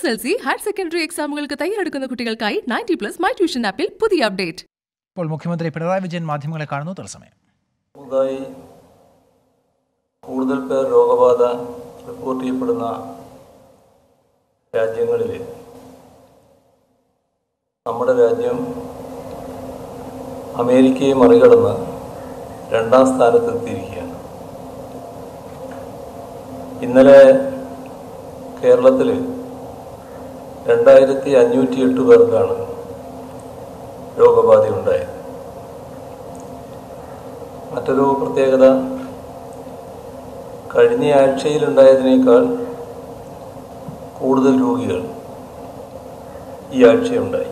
S L C higher secondary എക്സാമുകൾക്ക് തയ്യാറെടുക്കുന്ന കുട്ടികൾക്കായി നയൻറ്റി പ്ലസ് മൈ ട്യൂഷൻ ആപ്പിൽ പുതിയ അപ്ഡേറ്റ് ഇപ്പോൾ മുഖ്യമന്ത്രി പിണറായി വിജയൻ മാധ്യമങ്ങളെ കാണുന്നു തത്സമയം പുതുതായി കൂടുതൽ പേർ രോഗബാധ റിപ്പോർട്ട് ചെയ്യപ്പെടുന്ന രാജ്യങ്ങളിൽ നമ്മുടെ രാജ്യം അമേരിക്കയെ മറികടന്ന് രണ്ടാം സ്ഥാനത്തെത്തിയിരിക്കുകയാണ് ഇന്നലെ കേരളത്തിൽ രണ്ടായിരത്തി അഞ്ഞൂറ്റി എട്ട് പേർക്കാണ് രോഗബാധയുണ്ടായത് മറ്റൊരു പ്രത്യേകത കഴിഞ്ഞ ആഴ്ചയിലുണ്ടായതിനേക്കാൾ കൂടുതൽ രോഗികൾ ഈ ആഴ്ചയുണ്ടായി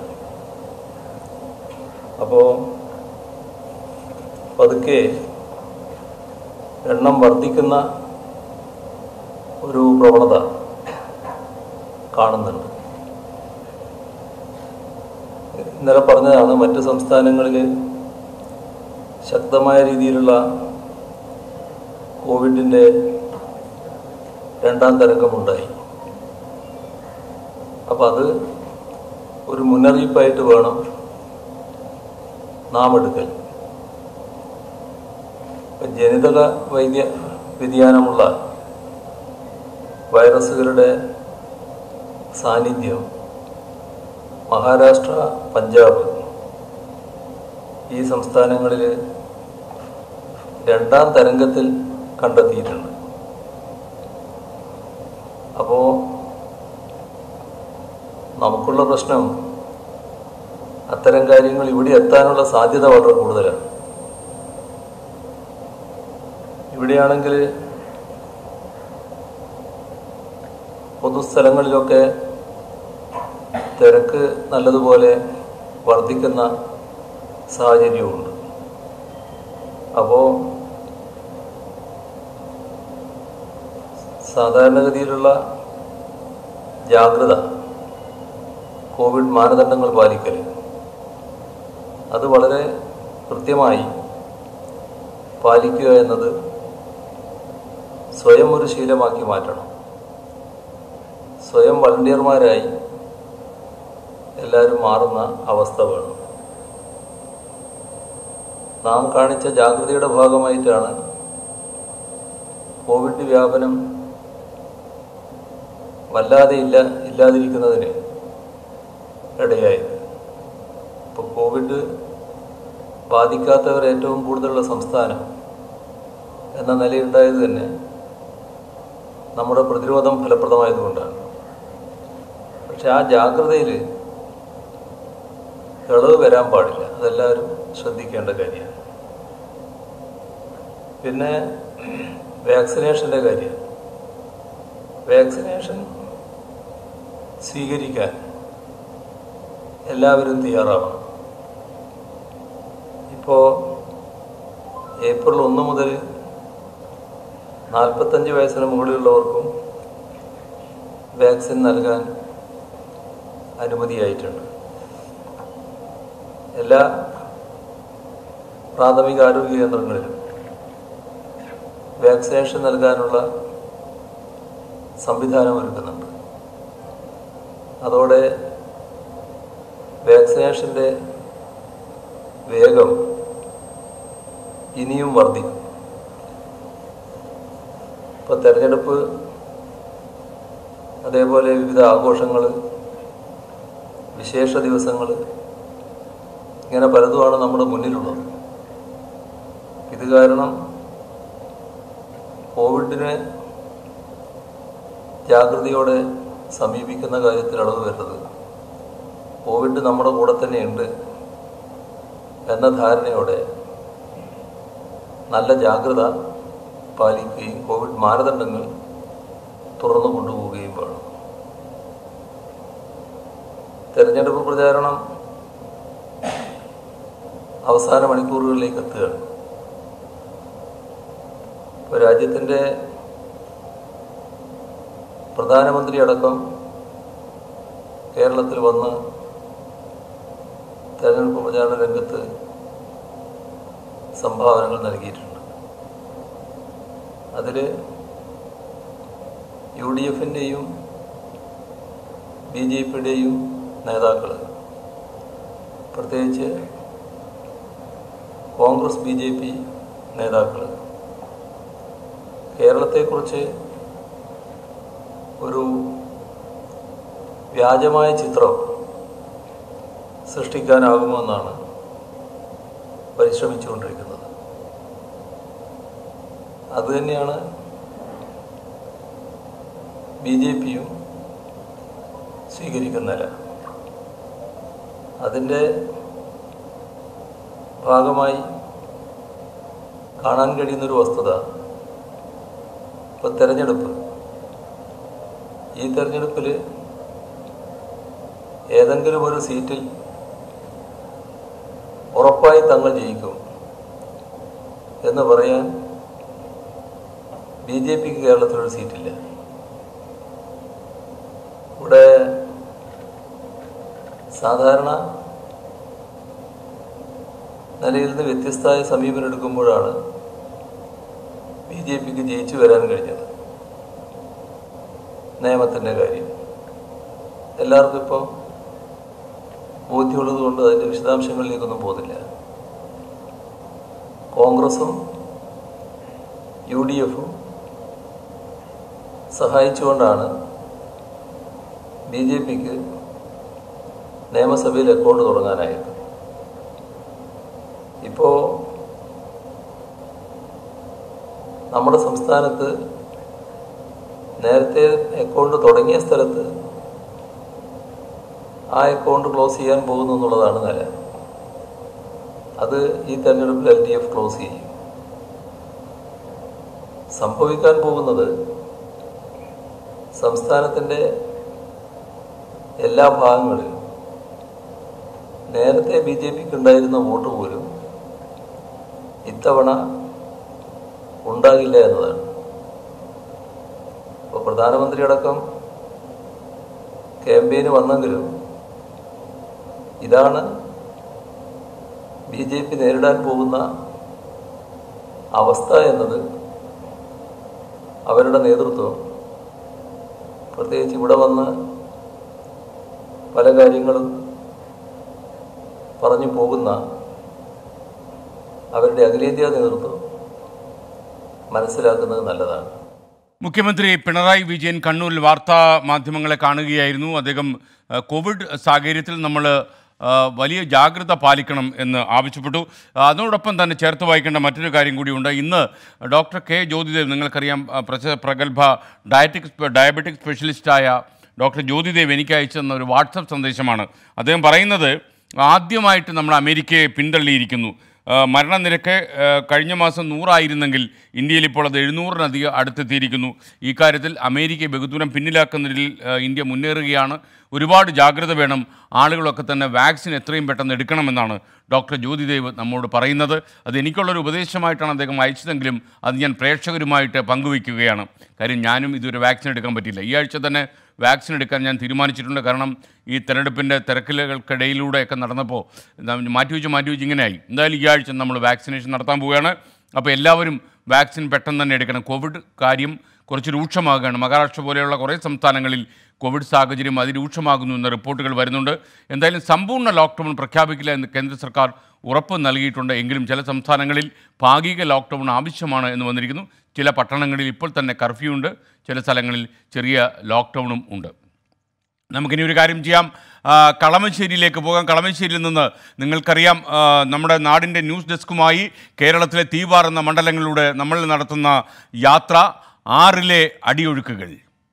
അപ്പോൾ പതുക്കെ എണ്ണം വർദ്ധിക്കുന്ന ഒരു പ്രവണത കാണുന്നുണ്ട് ഇന്നലെ പറഞ്ഞതാണ് മറ്റ് സംസ്ഥാനങ്ങളിൽ ശക്തമായ രീതിയിലുള്ള കോവിഡിൻ്റെ രണ്ടാം തരംഗമുണ്ടായി അപ്പം അത് ഒരു മുന്നറിയിപ്പായിട്ട് വേണം നാം എടുക്കൽ ഇപ്പം ജനിതക വൈദ്യ വ്യതിയാനമുള്ള വൈറസുകളുടെ സാന്നിധ്യം മഹാരാഷ്ട്ര പഞ്ചാബ് ഈ സംസ്ഥാനങ്ങളിൽ രണ്ടാം തരംഗത്തിൽ കണ്ടെത്തിയിട്ടുണ്ട് അപ്പോൾ നമുക്കുള്ള പ്രശ്നം അത്തരം കാര്യങ്ങൾ ഇവിടെ എത്താനുള്ള സാധ്യത വളരെ കൂടുതലാണ് ഇവിടെയാണെങ്കിൽ പൊതുസ്ഥലങ്ങളിലൊക്കെ തിരക്ക് നല്ലതുപോലെ വർദ്ധിക്കുന്ന സാഹചര്യമുണ്ട് അപ്പോൾ സാധാരണഗതിയിലുള്ള ജാഗ്രത കോവിഡ് മാനദണ്ഡങ്ങൾ പാലിക്കൽ അത് വളരെ കൃത്യമായി പാലിക്കുക എന്നത് സ്വയം ഒരു ശീലമാക്കി മാറ്റണം സ്വയം വളണ്ടിയർമാരായി എല്ലാവരും മാറുന്ന അവസ്ഥ വേണം നാം കാണിച്ച ജാഗ്രതയുടെ ഭാഗമായിട്ടാണ് കോവിഡ് വ്യാപനം വല്ലാതെ ഇല്ല ഇല്ലാതിരിക്കുന്നതിന് ഇടയായത് ഇപ്പോൾ കോവിഡ് ബാധിക്കാത്തവർ ഏറ്റവും കൂടുതലുള്ള സംസ്ഥാനം എന്ന നിലയുണ്ടായത് തന്നെ നമ്മുടെ പ്രതിരോധം ഫലപ്രദമായതുകൊണ്ടാണ് പക്ഷെ ആ ജാഗ്രതയിൽ ഇളവ് വരാൻ പാടില്ല അതെല്ലാവരും ശ്രദ്ധിക്കേണ്ട കാര്യമാണ് പിന്നെ വാക്സിനേഷൻ്റെ കാര്യം വാക്സിനേഷൻ സ്വീകരിക്കാൻ എല്ലാവരും തയ്യാറാവണം ഇപ്പോൾ ഏപ്രിൽ ഒന്ന് മുതൽ നാൽപ്പത്തഞ്ച് വയസ്സിന് മുകളിലുള്ളവർക്കും വാക്സിൻ നൽകാൻ അനുമതിയായിട്ടുണ്ട് എല്ലാ പ്രാഥമിക ആരോഗ്യ കേന്ദ്രങ്ങളിലും വാക്സിനേഷൻ നൽകാനുള്ള സംവിധാനം ഒരുക്കുന്നുണ്ട് അതോടെ വാക്സിനേഷൻ്റെ വേഗം ഇനിയും വർദ്ധിക്കും ഇപ്പോൾ തെരഞ്ഞെടുപ്പ് അതേപോലെ വിവിധ ആഘോഷങ്ങൾ വിശേഷ ദിവസങ്ങൾ ഇങ്ങനെ പലതുമാണ് നമ്മുടെ മുന്നിലുള്ളത് ഇത് കാരണം കോവിഡിനെ ജാഗ്രതയോടെ സമീപിക്കുന്ന കാര്യത്തിൽ അളവ് വരുന്നത് കോവിഡ് നമ്മുടെ കൂടെ തന്നെയുണ്ട് എന്ന ധാരണയോടെ നല്ല ജാഗ്രത പാലിക്കുകയും കോവിഡ് മാനദണ്ഡങ്ങൾ തുറന്നു കൊണ്ടുപോവുകയും വേണം തെരഞ്ഞെടുപ്പ് പ്രചാരണം അവസാന മണിക്കൂറുകളിലേക്ക് എത്തുകയാണ് ഇപ്പോൾ രാജ്യത്തിൻ്റെ പ്രധാനമന്ത്രി അടക്കം കേരളത്തിൽ വന്ന് തെരഞ്ഞെടുപ്പ് പ്രചാരണ രംഗത്ത് സംഭാവനകൾ നൽകിയിട്ടുണ്ട് അതിൽ യു ഡി എഫിൻ്റെയും ബി ജെ പിയുടെയും നേതാക്കൾ പ്രത്യേകിച്ച് കോൺഗ്രസ് ബി ജെ പി നേതാക്കൾ കേരളത്തെക്കുറിച്ച് ഒരു വ്യാജമായ ചിത്രം സൃഷ്ടിക്കാനാകുമെന്നാണ് പരിശ്രമിച്ചുകൊണ്ടിരിക്കുന്നത് അതുതന്നെയാണ് ബി ജെ പിയും സ്വീകരിക്കുന്നില്ല അതിൻ്റെ ഭാഗമായി കാണാൻ കഴിയുന്നൊരു വസ്തുത ഇപ്പോൾ തെരഞ്ഞെടുപ്പ് ഈ തെരഞ്ഞെടുപ്പിൽ ഏതെങ്കിലും ഒരു സീറ്റിൽ ഉറപ്പായി തങ്ങൾ ജയിക്കും എന്ന് പറയാൻ ബി ജെ പിക്ക് കേരളത്തിലൊരു സീറ്റില്ല ഇവിടെ സാധാരണ നിലയിൽ നിന്ന് വ്യത്യസ്തമായ സമീപനം എടുക്കുമ്പോഴാണ് ബി ജെ പിക്ക് ജയിച്ചു വരാൻ കഴിഞ്ഞത് നിയമത്തിൻ്റെ കാര്യം എല്ലാവർക്കും ഇപ്പോൾ ബോധ്യമുള്ളത് കൊണ്ട് അതിൻ്റെ വിശദാംശങ്ങളിലേക്കൊന്നും പോകുന്നില്ല കോൺഗ്രസും യു ഡി എഫും സഹായിച്ചുകൊണ്ടാണ് ബി ജെ പിക്ക് നിയമസഭയിൽ അക്കൗണ്ട് തുടങ്ങാനായത് ഇപ്പോൾ നമ്മുടെ സംസ്ഥാനത്ത് നേരത്തെ അക്കൗണ്ട് തുടങ്ങിയ സ്ഥലത്ത് ആ അക്കൗണ്ട് ക്ലോസ് ചെയ്യാൻ പോകുന്നു എന്നുള്ളതാണ് നില അത് ഈ തെരഞ്ഞെടുപ്പിൽ എൽ ഡി എഫ് ക്ലോസ് ചെയ്യും സംഭവിക്കാൻ പോകുന്നത് സംസ്ഥാനത്തിൻ്റെ എല്ലാ ഭാഗങ്ങളിലും നേരത്തെ ബി ജെ പിക്ക് ഉണ്ടായിരുന്ന വോട്ട് പോലും ഇത്തവണ ഉണ്ടാകില്ല എന്നതാണ് ഇപ്പോൾ പ്രധാനമന്ത്രി അടക്കം ക്യാമ്പയിന് വന്നെങ്കിലും ഇതാണ് ബി ജെ പി നേരിടാൻ പോകുന്ന അവസ്ഥ എന്നത് അവരുടെ നേതൃത്വം പ്രത്യേകിച്ച് ഇവിടെ വന്ന് പല കാര്യങ്ങളും പറഞ്ഞു പോകുന്ന അവരുടെ അഖിലേന്ത്യാ നേതൃത്വം മനസ്സിലാക്കുന്നത് നല്ലതാണ് മുഖ്യമന്ത്രി പിണറായി വിജയൻ കണ്ണൂരിൽ വാർത്താ മാധ്യമങ്ങളെ കാണുകയായിരുന്നു അദ്ദേഹം ആ, കോവിഡ് സാഹചര്യത്തിൽ നമ്മൾ ആ, വലിയ ജാഗ്രത പാലിക്കണം എന്ന് ആവശ്യപ്പെട്ടു അതോടൊപ്പം തന്നെ ചേർത്ത് വായിക്കേണ്ട മറ്റൊരു കാര്യം കൂടിയുണ്ട് ഇന്ന് ഡോക്ടർ കെ ജ്യോതിദേവ് നിങ്ങൾക്കറിയാം ആ, പ്രശ പ്രഗത്ഭ ഡയറ്റിക് ഡയബറ്റിക് സ്പെഷ്യലിസ്റ്റായ ഡോക്ടർ ജ്യോതിദേവ് എനിക്ക് അയച്ചെന്ന ഒരു വാട്സപ്പ് സന്ദേശമാണ് അദ്ദേഹം പറയുന്നത് ആദ്യമായിട്ട് നമ്മൾ അമേരിക്കയെ പിന്തള്ളിയിരിക്കുന്നു ആ, മരണനിരക്ക് ആ, കഴിഞ്ഞ മാസം നൂറായിരുന്നെങ്കിൽ ഇന്ത്യയിൽ ഇപ്പോൾ അത് എഴുന്നൂറിനധികം അടുത്തെത്തിയിരിക്കുന്നു ഈ കാര്യത്തിൽ അമേരിക്കയെ ബഹുദൂരം പിന്നിലാക്കുന്നതിൽ ആ, ഇന്ത്യ മുന്നേറുകയാണ് ഒരുപാട് ജാഗ്രത വേണം ആളുകളൊക്കെ തന്നെ വാക്സിൻ എത്രയും പെട്ടെന്ന് എടുക്കണമെന്നാണ് ഡോക്ടർ ജ്യോതിദേവ് നമ്മോട് പറയുന്നത് അത് എനിക്കുള്ളൊരു ഉപദേശമായിട്ടാണ് അദ്ദേഹം അയച്ചതെങ്കിലും അത് ഞാൻ പ്രേക്ഷകരുമായിട്ട് പങ്കുവയ്ക്കുകയാണ് കാര്യം ഞാനും ഇതുവരെ വാക്സിൻ എടുക്കാൻ പറ്റില്ല ഈ ആഴ്ച തന്നെ വാക്സിൻ എടുക്കാൻ ഞാൻ തീരുമാനിച്ചിട്ടുണ്ട് കാരണം ഈ തെരഞ്ഞെടുപ്പിൻ്റെ തിരക്കിലുകൾക്കിടയിലൂടെയൊക്കെ നടന്നപ്പോൾ ന- മാറ്റിവെച്ച് മാറ്റിവെച്ച് ഇങ്ങനെയായി എന്തായാലും ഈ ആഴ്ച നമ്മൾ വാക്സിനേഷൻ നടത്താൻ പോവുകയാണ് അപ്പോൾ എല്ലാവരും വാക്സിൻ പെട്ടെന്ന് തന്നെ എടുക്കണം കോവിഡ് കാര്യം കുറച്ച് രൂക്ഷമാകുകയാണ് മഹാരാഷ്ട്ര പോലെയുള്ള കുറേ സംസ്ഥാനങ്ങളിൽ കോവിഡ് സാഹചര്യം അതിരൂക്ഷമാകുന്നു എന്ന റിപ്പോർട്ടുകൾ വരുന്നുണ്ട് എന്തായാലും സമ്പൂർണ്ണ ലോക്ക്ഡൗൺ പ്രഖ്യാപിക്കില്ല എന്ന് കേന്ദ്ര സർക്കാർ ഉറപ്പ് നൽകിയിട്ടുണ്ട് എങ്കിലും ചില സംസ്ഥാനങ്ങളിൽ ഭാഗിക ലോക്ക്ഡൗൺ ആവശ്യമാണ് എന്ന് വന്നിരിക്കുന്നു ചില പട്ടണങ്ങളിൽ ഇപ്പോൾ തന്നെ കർഫ്യൂ ഉണ്ട് ചില സ്ഥലങ്ങളിൽ ചെറിയ ലോക്ക്ഡൗണും ഉണ്ട് നമുക്കിനി ഒരു കാര്യം ചെയ്യാം ആ, കളമശ്ശേരിയിലേക്ക് പോകാം കളമശ്ശേരിയിൽ നിന്ന് നിങ്ങൾക്കറിയാം ആ, നമ്മുടെ നാടിൻ്റെ ന്യൂസ് ഡെസ്കുമായി കേരളത്തിലെ തീവാറുന്ന മണ്ഡലങ്ങളിലൂടെ നമ്മൾ നടത്തുന്ന യാത്ര ആറിലെ അടിയൊഴുക്കുകൾ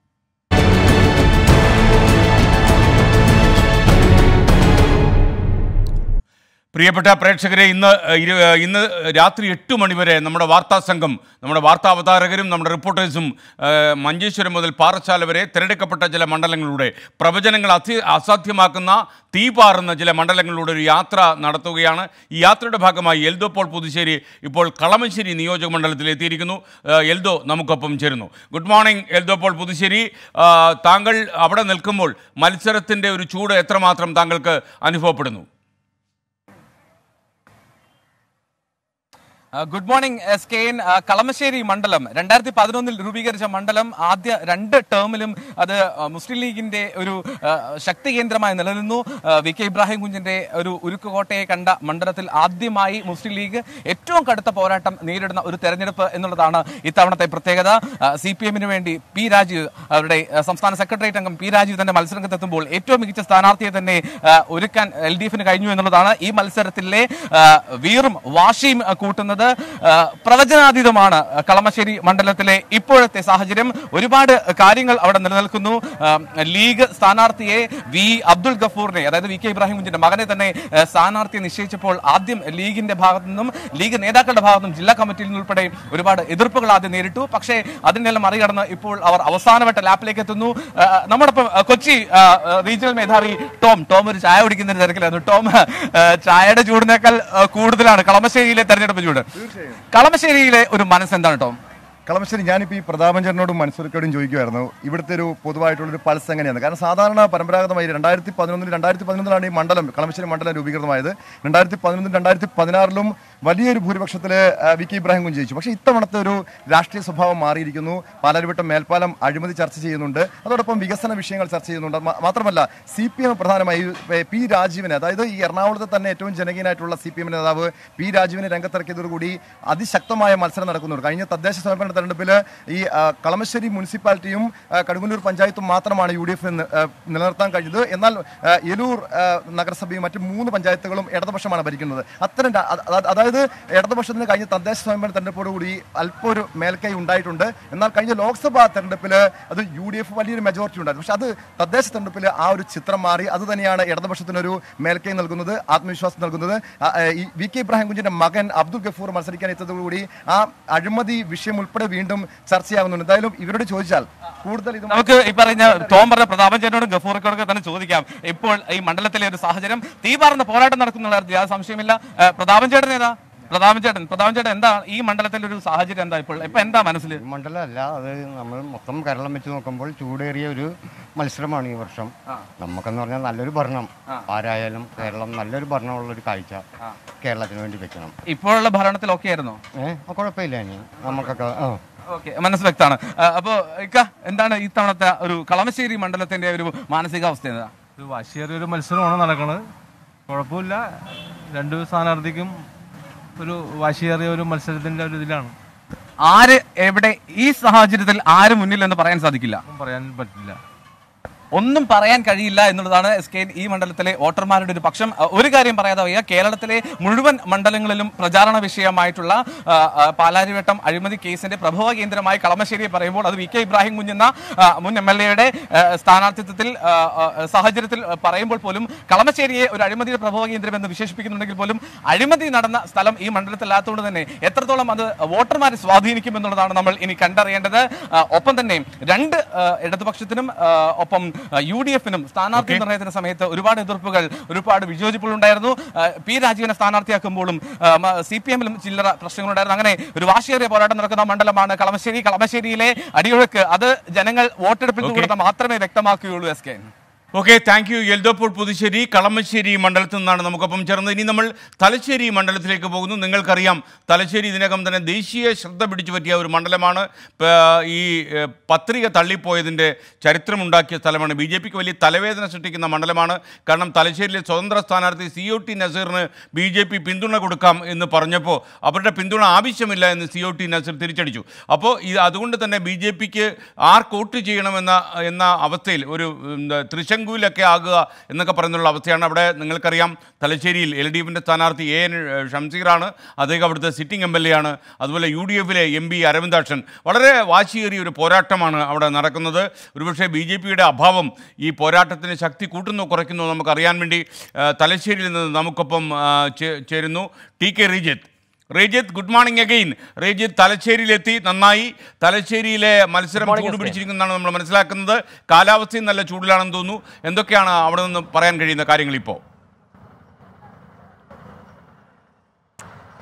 പ്രിയപ്പെട്ട പ്രേക്ഷകരെ ഇന്ന് ഏഹ്, ഇരു- ഏഹ്, ഇന്ന് രാത്രി എട്ട് മണിവരെ നമ്മുടെ വാർത്താ സംഘം നമ്മുടെ വാർത്താ അവതാരകരും നമ്മുടെ റിപ്പോർട്ടേഴ്സും ഏഹ്, മഞ്ചേശ്വരം മുതൽ പാറശാല വരെ തിരഞ്ഞെടുക്കപ്പെട്ട ചില മണ്ഡലങ്ങളിലൂടെ പ്രവചനങ്ങൾ അതി അസാധ്യമാക്കുന്ന തീ പാറുന്ന ചില മണ്ഡലങ്ങളിലൂടെ ഒരു യാത്ര നടത്തുകയാണ് ഈ യാത്രയുടെ ഭാഗമായി എൽദോ പോൾ പുതുശ്ശേരി ഇപ്പോൾ കളമശ്ശേരി നിയോജക മണ്ഡലത്തിൽ എത്തിയിരിക്കുന്നു ഏഹ്, എൽദോ നമുക്കൊപ്പം ചേരുന്നു ഗുഡ് മോർണിംഗ് എൽദോ പോൾ പുതുശ്ശേരി ആ, താങ്കൾ അവിടെ നിൽക്കുമ്പോൾ മത്സരത്തിൻ്റെ ഒരു ചൂട് എത്രമാത്രം താങ്കൾക്ക് അനുഭവപ്പെടുന്നു ആ, good morning S K N ആ, കളമശ്ശേരി മണ്ഡലം രണ്ടായിരത്തി പതിനൊന്നിൽ രൂപീകരിച്ച മണ്ഡലം ആദ്യ രണ്ട് ടേമിലും അത് ആ, മുസ്ലിം ലീഗിന്റെ ഒരു ആ, ശക്തി കേന്ദ്രമായി നിലനിന്നു ആ, വി കെ ഇബ്രാഹിം കുഞ്ഞിന്റെ ഒരു ഉരുക്കുകോട്ടയെ കണ്ട മണ്ഡലത്തിൽ ആദ്യമായി മുസ്ലിം ലീഗ് ഏറ്റവും കടുത്ത പോരാട്ടം നേരിടുന്ന ഒരു തെരഞ്ഞെടുപ്പ് എന്നുള്ളതാണ് ഇത്തവണത്തെ പ്രത്യേകത സി പി എമ്മിന് വേണ്ടി പി രാജീവ് അവരുടെ ആ, സംസ്ഥാന സെക്രട്ടേറിയറ്റ് അംഗം പി രാജീവ് തന്നെ മത്സരരംഗത്തെത്തുമ്പോൾ ഏറ്റവും മികച്ച സ്ഥാനാർത്ഥിയെ തന്നെ ആ, ഒരുക്കാൻ എൽ ഡി എഫിന് കഴിഞ്ഞു എന്നുള്ളതാണ് ഈ മത്സരത്തിലെ ആ, വീറും വാശിയും ആ, കൂട്ടുന്നത് ആ, പ്രവചനാതീതമാണ് ആ, കളമശ്ശേരി മണ്ഡലത്തിലെ ഇപ്പോഴത്തെ സാഹചര്യം ഒരുപാട് കാര്യങ്ങൾ അവിടെ നിലനിൽക്കുന്നു ആ, ലീഗ് സ്ഥാനാർത്ഥിയെ വി അബ്ദുൾ ഗഫൂറിനെ അതായത് വി കെ ഇബ്രാഹിം കുഞ്ഞിന്റെ മകനെ തന്നെ ആ, സ്ഥാനാർത്ഥിയെ നിശ്ചയിച്ചപ്പോൾ ആദ്യം ലീഗിന്റെ ഭാഗത്തു നിന്നും ലീഗ് നേതാക്കളുടെ ഭാഗത്തു നിന്നും ജില്ലാ കമ്മിറ്റിയിൽ നിന്നുൾപ്പെടെ ഒരുപാട് എതിർപ്പുകൾ ആദ്യം നേരിട്ടു പക്ഷേ അതിനെല്ലാം മറികടന്ന് ഇപ്പോൾ അവർ അവസാനവട്ട ലാപ്പിലേക്ക് എത്തുന്നു ആ, നമ്മോടൊപ്പം ആ, കൊച്ചി ആ, ആ, റീജിയണൽ മേധാവി ടോം ടോം ഒരു ചായ കുടിക്കുന്ന തിരക്കിലായിരുന്നു ടോം ആ, ചായയുടെ ചൂടിനേക്കാൾ ആ, കൂടുതലാണ് കളമശ്ശേരിയിലെ തെരഞ്ഞെടുപ്പ് ചൂട് കളമശ്ശേരിയിലെ ഒരു മനസ്സെന്താണ് ടോം കളമശ്ശേരി ഞാനിപ്പോൾ ഈ പ്രതാപഞ്ചേട്ടനോടും മനസ്സുരക്കോടും ചോദിക്കുമായിരുന്നു ഇവിടുത്തെ ഒരു പൊതുവായിട്ടുള്ളൊരു പൾസ് എങ്ങനെയാണ് കാരണം സാധാരണ പരമ്പരാഗതമായി രണ്ടായിരത്തി പതിനൊന്നിൽ രണ്ടായിരത്തി പതിനൊന്നിലാണ് ഈ മണ്ഡലം കളമശ്ശേരി മണ്ഡലം രൂപീകൃതമായത് രണ്ടായിരത്തി പതിനൊന്നിൽ രണ്ടായിരത്തി പതിനാറിലും വലിയൊരു ഭൂരിപക്ഷത്തിൽ വി കെ ഇബ്രാഹിം കുഞ്ഞ് ജയിച്ചു പക്ഷേ ഇത്തവണത്തെ ഒരു രാഷ്ട്രീയ സ്വഭാവം മാറിയിരിക്കുന്നു പാലാരിവട്ടം മേൽപ്പാലം അഴിമതി ചർച്ച ചെയ്യുന്നുണ്ട് അതോടൊപ്പം വികസന വിഷയങ്ങൾ ചർച്ച ചെയ്യുന്നുണ്ട് മാ- മാത്രമല്ല സി പി എം പ്രധാനമായി ഏ, പി രാജീവിനെ അതായത് ഈ എറണാകുളത്തെ തന്നെ ഏറ്റവും ജനകീയനായിട്ടുള്ള സി പി എം നേതാവ് പി രാജീവിനെ രംഗത്തിറക്കിയതോടുകൂടി അതിശക്തമായ മത്സരം നടക്കുന്നുണ്ട് കഴിഞ്ഞ തദ്ദേശ സ്വയംഭരണ തെരഞ്ഞെടുപ്പിൽ ഈ ആ, കളമശ്ശേരി മുനിസിപ്പാലിറ്റിയും ആ, കടുങ്ങല്ലൂർ പഞ്ചായത്തും മാത്രമാണ് യു ഡി എഫ് നിലനിർത്താൻ കഴിഞ്ഞത് എന്നാൽ ആ, എലൂർ ആ, നഗരസഭയും മറ്റ് മൂന്ന് പഞ്ചായത്തുകളും ഇടതുപക്ഷമാണ് ഭരിക്കുന്നത് അത്തരം ര- അത- അത- അതായത് ഇടതുപക്ഷത്തിന് കഴിഞ്ഞ തദ്ദേശ സ്വയംഭരണ തെരഞ്ഞെടുപ്പോടുകൂടി അല്പം ഒരു മേൽക്കൈ ഉണ്ടായിട്ടുണ്ട് എന്നാൽ കഴിഞ്ഞ ലോക്സഭാ തെരഞ്ഞെടുപ്പിൽ അത് യു ഡി എഫ് വലിയൊരു മെജോറിറ്റി ഉണ്ടായിരുന്നു പക്ഷെ അത് തദ്ദേശ തെരഞ്ഞെടുപ്പിൽ ആ ഒരു ചിത്രം മാറി അത് തന്നെയാണ് ഇടതുപക്ഷത്തിനൊരു മേൽക്കൈ നൽകുന്നത് ആത്മവിശ്വാസം നൽകുന്നത് ആ, ആ, ഈ വി കെ ഇബ്രാഹിം കുഞ്ഞിന്റെ മകൻ അബ്ദുൽ ഗഫൂർ മത്സരിക്കാൻ എത്തിയതോടുകൂടി ആ അഴിമതി വിഷയം ഉൾപ്പെടെ വീണ്ടും ചർച്ചയാകുന്നുണ്ട് എന്തായാലും ഇവരോട് ചോദിച്ചാൽ കൂടുതൽ ഇത് നമുക്ക് ഈ പറഞ്ഞ ടോം പറഞ്ഞ പ്രതാപൻ ചേട്ടനോടും ഗഫൂറക്കോടൊക്കെ തന്നെ ചോദിക്കാം ഇപ്പോൾ ഈ മണ്ഡലത്തിലെ ഒരു സാഹചര്യം തീപാർന്ന പോരാട്ടം നടക്കുന്ന കാര്യത്തിൽ യാതൊരു സംശയമില്ല ഏ, പ്രതാപൻ ചേട്ടൻ ഏതാ പ്രതാപൻ ചേട്ടൻ പ്രതാപൻ ചേട്ടൻ എന്താ ഈ മണ്ഡലത്തിലെ ഒരു സാഹചര്യം എന്താ ഇപ്പോൾ ഇപ്പൊ എന്താ മനസ്സിൽ ഈ മണ്ഡലമല്ല അത് നമ്മൾ മൊത്തം കേരളം വെച്ച് നോക്കുമ്പോൾ ചൂടേറിയ ഒരു മത്സരമാണ് ഈ വർഷം നമുക്കെന്ന് പറഞ്ഞാൽ നല്ലൊരു ഭരണം ആരായാലും കേരളം നല്ലൊരു ഭരണമുള്ളൊരു കാഴ്ച കേരളത്തിന് വേണ്ടി വെക്കണം ഇപ്പോഴുള്ള ഭരണത്തിൽ ഓക്കെ ആയിരുന്നോ ഏഹ് കുഴപ്പമില്ല ഇനി നമുക്കൊക്കെ ആ ഓക്കെ മനസ്സ് വ്യക്തമാണ് അപ്പോ ഇക്ക എന്താണ് ഇത്തവണത്തെ ഒരു കളമശ്ശേരി മണ്ഡലത്തിന്റെ ഒരു മാനസികാവസ്ഥ എന്താ ഒരു വാശിയേറിയ ഒരു മത്സരമാണ് നടക്കുന്നത് കുഴപ്പമില്ല രണ്ട് സ്ഥാനാർത്ഥിക്കും ഒരു വാശിയേറിയ ഒരു മത്സരത്തിന്റെ ഒരു ഇതിലാണ് ആര് എവിടെ ഈ സാഹചര്യത്തിൽ ആര് മുന്നിൽ എന്ന് പറയാൻ സാധിക്കില്ല ഒന്നും പറയാൻ പറ്റില്ല ഒന്നും പറയാൻ കഴിയില്ല എന്നുള്ളതാണ് എസ് കെ ഈ മണ്ഡലത്തിലെ വോട്ടർമാരുടെ ഒരു പക്ഷം അഹ് ഒരു കാര്യം പറയാതെ വയ്യ കേരളത്തിലെ മുഴുവൻ മണ്ഡലങ്ങളിലും പ്രചാരണ വിഷയമായിട്ടുള്ള ആ, ആ, പാലാരിവട്ടം അഴിമതി കേസിന്റെ പ്രഭവ കേന്ദ്രമായി കളമശ്ശേരി പറയുമ്പോൾ അത് വി കെ ഇബ്രാഹിം കുഞ്ഞെന്ന ആ, മുൻ എം എൽ എയുടെ സ്ഥാനാർത്ഥിത്വത്തിൽ ആ, ആ, സാഹചര്യത്തിൽ ആ, പറയുമ്പോൾ പോലും കളമശ്ശേരിയെ ഒരു അഴിമതിയുടെ പ്രഭവ കേന്ദ്രം എന്ന് വിശേഷിപ്പിക്കുന്നുണ്ടെങ്കിൽ പോലും അഴിമതി നടന്ന സ്ഥലം ഈ മണ്ഡലത്തിലാത്തതുകൊണ്ട് തന്നെ എത്രത്തോളം അത് വോട്ടർമാരെ സ്വാധീനിക്കും എന്നുള്ളതാണ് നമ്മൾ ഇനി കണ്ടറിയേണ്ടത് ആ, ഒപ്പം തന്നെ രണ്ട് ആ, ഇടതുപക്ഷത്തിനും ആ, ഒപ്പം യു ഡി എഫിനും സ്ഥാനാർത്ഥി നിർണയത്തിന് സമയത്ത് ഒരുപാട് എതിർപ്പുകൾ ഒരുപാട് വിയോജിപ്പുകൾ ഉണ്ടായിരുന്നു ആ, പി രാജീവിനെ സ്ഥാനാർത്ഥിയാക്കുമ്പോഴും സി പി എമ്മിലും ചില്ലറ പ്രശ്നങ്ങളുണ്ടായിരുന്നു അങ്ങനെ ഒരു വാശിയേറിയ പോരാട്ടം നടക്കുന്ന മണ്ഡലമാണ് കളമശ്ശേരി കളമശ്ശേരിയിലെ അടിയൊഴുക്ക് അത് ജനങ്ങൾ വോട്ടെടുപ്പിൽ കൂടെ മാത്രമേ വ്യക്തമാക്കുകയുള്ളൂ എസ് കെ ഓക്കെ താങ്ക് യു എൽദോപ്പോൾ പുതുശ്ശേരി കളമശ്ശേരി മണ്ഡലത്തിൽ നിന്നാണ് നമുക്കൊപ്പം ചേർന്നത് ഇനി നമ്മൾ തലശ്ശേരി മണ്ഡലത്തിലേക്ക് പോകുന്നു നിങ്ങൾക്കറിയാം തലശ്ശേരി ഇതിനകം തന്നെ ദേശീയ ശ്രദ്ധ പിടിച്ചു പറ്റിയ ഒരു മണ്ഡലമാണ് പ- ഈ ഏഹ്, പത്രിക തള്ളിപ്പോയതിൻ്റെ ചരിത്രമുണ്ടാക്കിയ സ്ഥലമാണ് ബി ജെ പിക്ക് വലിയ തലവേദന സൃഷ്ടിക്കുന്ന മണ്ഡലമാണ് കാരണം തലശ്ശേരിയിലെ സ്വതന്ത്ര സ്ഥാനാർത്ഥി സി ഒ ടി നസീറിന് ബി ജെ പി പിന്തുണ കൊടുക്കാം എന്ന് പറഞ്ഞപ്പോൾ അവരുടെ പിന്തുണ ആവശ്യമില്ല എന്ന് സി ഒ ടി നസീർ തിരിച്ചടിച്ചു അപ്പോൾ ഇത് അതുകൊണ്ട് തന്നെ ബി ജെ പിക്ക് ആർക്ക് വോട്ട് ചെയ്യണമെന്ന എന്ന അവസ്ഥയിൽ ഒരു എന്താ, തൃശങ്കുവിലൊക്കെ ആകുക എന്നൊക്കെ പറയുന്നുള്ള അവസ്ഥയാണ് അവിടെ നിങ്ങൾക്കറിയാം തലശ്ശേരിയിൽ എൽ ഡി എഫിൻ്റെ സ്ഥാനാർത്ഥി എ എൻ ഷംസീറാണ് അദ്ദേഹം അവിടുത്തെ സിറ്റിംഗ് എം എൽ എ ആണ് അതുപോലെ യു ഡി എഫിലെ എം പി അരവിന്ദാക്ഷൻ വളരെ വാശിയേറിയ ഒരു പോരാട്ടമാണ് അവിടെ നടക്കുന്നത് ഒരുപക്ഷെ ബി ജെ പിയുടെ അഭാവം ഈ പോരാട്ടത്തിന് ശക്തി കൂട്ടുന്നോ കുറയ്ക്കുന്നോ നമുക്കറിയാൻ വേണ്ടി ആ, തലശ്ശേരിയിൽ നിന്ന് നമുക്കൊപ്പം ആ, ചേ- ചേരുന്നു T K Rijith Rejith good morning again Rejith തലശ്ശേരിയിലെത്തി നന്നായി തലശ്ശേരിയിലെ മത്സരം ചൂട് പിടിച്ചിരിക്കുന്നതാണ് നമ്മൾ മനസ്സിലാക്കുന്നത് കാലാവസ്ഥയും നല്ല ചൂടിലാണെന്ന് തോന്നുന്നു എന്തൊക്കെയാണ് അവിടെ നിന്ന് പറയാൻ കഴിയുന്ന കാര്യങ്ങൾ ഇപ്പോൾ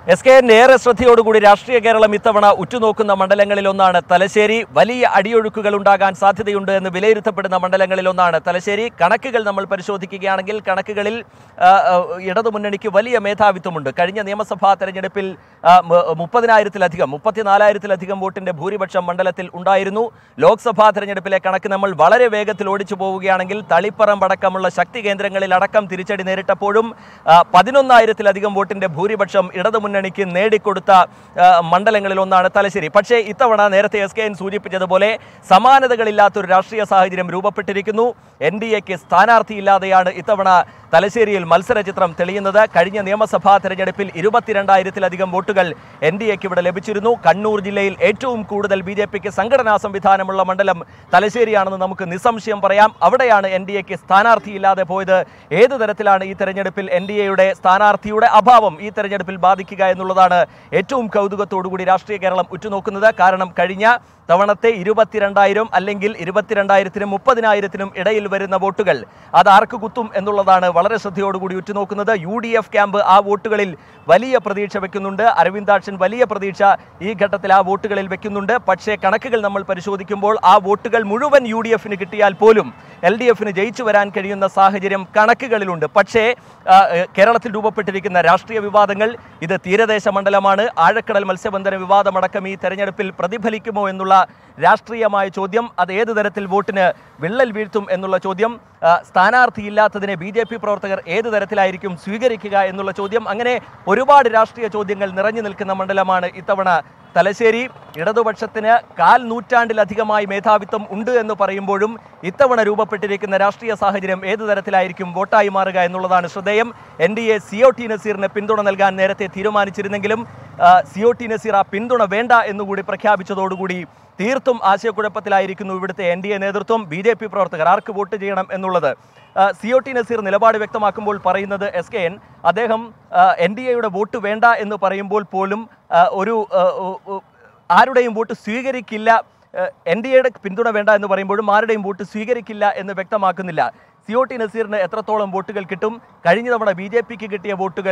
എസ് കെ എൻ ഏറെ ശ്രദ്ധയോടുകൂടി രാഷ്ട്രീയ കേരളം ഇത്തവണ ഉറ്റുനോക്കുന്ന മണ്ഡലങ്ങളിൽ ഒന്നാണ് തലശ്ശേരി വലിയ അടിയൊഴുക്കുകൾ ഉണ്ടാകാൻ സാധ്യതയുണ്ട് എന്ന് വിലയിരുത്തപ്പെടുന്ന മണ്ഡലങ്ങളിൽ ഒന്നാണ് തലശ്ശേരി കണക്കുകൾ നമ്മൾ പരിശോധിക്കുകയാണെങ്കിൽ കണക്കുകളിൽ ആ, ആ, ഇടതുമുന്നണിക്ക് വലിയ മേധാവിത്വമുണ്ട് കഴിഞ്ഞ നിയമസഭാ തെരഞ്ഞെടുപ്പിൽ ആ, മ- മുപ്പതിനായിരത്തിലധികം മുപ്പത്തിനാലായിരത്തിലധികം വോട്ടിന്റെ ഭൂരിപക്ഷം മണ്ഡലത്തിൽ ഉണ്ടായിരുന്നു ലോക്സഭാ തെരഞ്ഞെടുപ്പിലെ കണക്ക് നമ്മൾ വളരെ വേഗത്തിൽ ഓടിച്ചു പോവുകയാണെങ്കിൽ തളിപ്പറമ്പ് അടക്കമുള്ള ശക്തി കേന്ദ്രങ്ങളിൽ അടക്കം തിരിച്ചടി നേരിട്ടപ്പോഴും ആ, പതിനൊന്നായിരത്തിലധികം വോട്ടിന്റെ ഭൂരിപക്ഷം ഇടതുമുന്നണിക്ക് നേടിക്കൊടുത്ത ആ, മണ്ഡലങ്ങളിൽ ഒന്നാണ് തലശ്ശേരി പക്ഷേ ഇത്തവണ നേരത്തെ എസ് കെ എൻ സൂചിപ്പിച്ചതുപോലെ സമാനതകളില്ലാത്തൊരു രാഷ്ട്രീയ സാഹചര്യം രൂപപ്പെട്ടിരിക്കുന്നു എൻ ഡി എക്ക് സ്ഥാനാർത്ഥിയില്ലാതെയാണ് ഇത്തവണ തലശ്ശേരിയിൽ മത്സര ചിത്രം തെളിയുന്നത് കഴിഞ്ഞ നിയമസഭാ തെരഞ്ഞെടുപ്പിൽ ഇരുപത്തിരണ്ടായിരത്തിലധികം വോട്ടുകൾ എൻ ഡി എക്ക് ഇവിടെ ലഭിച്ചിരുന്നു കണ്ണൂർ ജില്ലയിൽ ഏറ്റവും കൂടുതൽ ബി ജെ പിക്ക് സംഘടനാ സംവിധാനമുള്ള മണ്ഡലം തലശ്ശേരിയാണെന്ന് നമുക്ക് നിസ്സംശയം പറയാം അവിടെയാണ് എൻ ഡി എക്ക് സ്ഥാനാർത്ഥിയില്ലാതെ പോയത് ഏത് തരത്തിലാണ് ഈ തെരഞ്ഞെടുപ്പിൽ എൻ ഡി എയുടെ സ്ഥാനാർത്ഥിയുടെ അഭാവം ഈ തെരഞ്ഞെടുപ്പിൽ ബാധിക്കുക എന്നുള്ളതാണ് ഏറ്റവും കൗതുകത്തോടുകൂടി രാഷ്ട്രീയ കേരളം ഉറ്റുനോക്കുന്നത് കാരണം കഴിഞ്ഞ തവണത്തെ ഇരുപത്തിരണ്ടായിരം അല്ലെങ്കിൽ ഇരുപത്തിരണ്ടായിരത്തിനും മുപ്പതിനായിരത്തിനും ഇടയിൽ വരുന്ന വോട്ടുകൾ അത് ആർക്ക് കുത്തും എന്നുള്ളതാണ് വളരെ ശ്രദ്ധയോടുകൂടി ഉറ്റുനോക്കുന്നത് യു ഡി എഫ് ക്യാമ്പ് ആ വോട്ടുകളിൽ വലിയ പ്രതീക്ഷ വെക്കുന്നുണ്ട് അരവിന്ദാക്ഷൻ വലിയ പ്രതീക്ഷ ഈ ഘട്ടത്തിൽ ആ വോട്ടുകളിൽ വെക്കുന്നുണ്ട് പക്ഷേ കണക്കുകൾ നമ്മൾ പരിശോധിക്കുമ്പോൾ ആ വോട്ടുകൾ മുഴുവൻ യു ഡി എഫിന് കിട്ടിയാൽ പോലും എൽ ഡി എഫിന് ജയിച്ചു വരാൻ കഴിയുന്ന സാഹചര്യം കണക്കുകളിലുണ്ട് പക്ഷേ ആ, ഏ, കേരളത്തിൽ രൂപപ്പെട്ടിരിക്കുന്ന രാഷ്ട്രീയ വിവാദങ്ങൾ ഇത് തീരദേശ മണ്ഡലമാണ് ആഴക്കടൽ മത്സ്യബന്ധന വിവാദമടക്കം ഈ തെരഞ്ഞെടുപ്പിൽ പ്രതിഫലിക്കുമോ എന്നുള്ള രാഷ്ട്രീയമായ ചോദ്യം അത് ഏത് തരത്തിൽ വോട്ടിന് വിള്ളൽ വീഴ്ത്തും എന്നുള്ള ചോദ്യം ആ, സ്ഥാനാർത്ഥിയില്ലാത്തതിനെ ബി ജെ പി പ്രവർത്തകർ ഏത് തരത്തിലായിരിക്കും സ്വീകരിക്കുക എന്നുള്ള ചോദ്യം അങ്ങനെ ഒരുപാട് രാഷ്ട്രീയ ചോദ്യങ്ങൾ നിറഞ്ഞു നിൽക്കുന്ന മണ്ഡലമാണ് ഇത്തവണ തലശ്ശേരി ഇടതുപക്ഷത്തിന് കാൽ നൂറ്റാണ്ടിലധികമായി മേധാവിത്വം ഉണ്ട് എന്ന് പറയുമ്പോഴും ഇത്തവണ രൂപപ്പെട്ടിരിക്കുന്ന രാഷ്ട്രീയ സാഹചര്യം ഏത് തരത്തിലായിരിക്കും വോട്ടായി മാറുക എന്നുള്ളതാണ് ശ്രദ്ധേയം N D A C O T നസീറിന് പിന്തുണ നൽകാൻ നേരത്തെ തീരുമാനിച്ചിരുന്നെങ്കിലും സി ഒ ടി നസീർ ആ പിന്തുണ വേണ്ട എന്നുകൂടി പ്രഖ്യാപിച്ചതോടുകൂടി തീർത്തും ആശയക്കുഴപ്പത്തിലായിരിക്കുന്നു ഇവിടുത്തെ എൻ ഡി എ നേതൃത്വം ബി ജെ പി പ്രവർത്തകർ ആർക്ക് വോട്ട് ചെയ്യണം എന്നുള്ളത് സി ഒ ടി നസീർ നിലപാട് വ്യക്തമാക്കുമ്പോൾ പറയുന്നത് എസ് കെ എൻ അദ്ദേഹം എൻ ഡി എയുടെ വോട്ട് വേണ്ട എന്ന് പറയുമ്പോൾ പോലും ആ, ഒരു ആ, ഉ- ഉ- ആരുടെയും വോട്ട് സ്വീകരിക്കില്ല എൻ ഡി എയുടെ പിന്തുണ വേണ്ട എന്ന് പറയുമ്പോഴും ആരുടെയും വോട്ട് സ്വീകരിക്കില്ല എന്ന് വ്യക്തമാക്കുന്നില്ല സി ഒ ടി നസീറിന് എത്രത്തോളം വോട്ടുകൾ കിട്ടും കഴിഞ്ഞ തവണ ബി ജെ പിക്ക് കിട്ടിയ വോട്ടുകൾ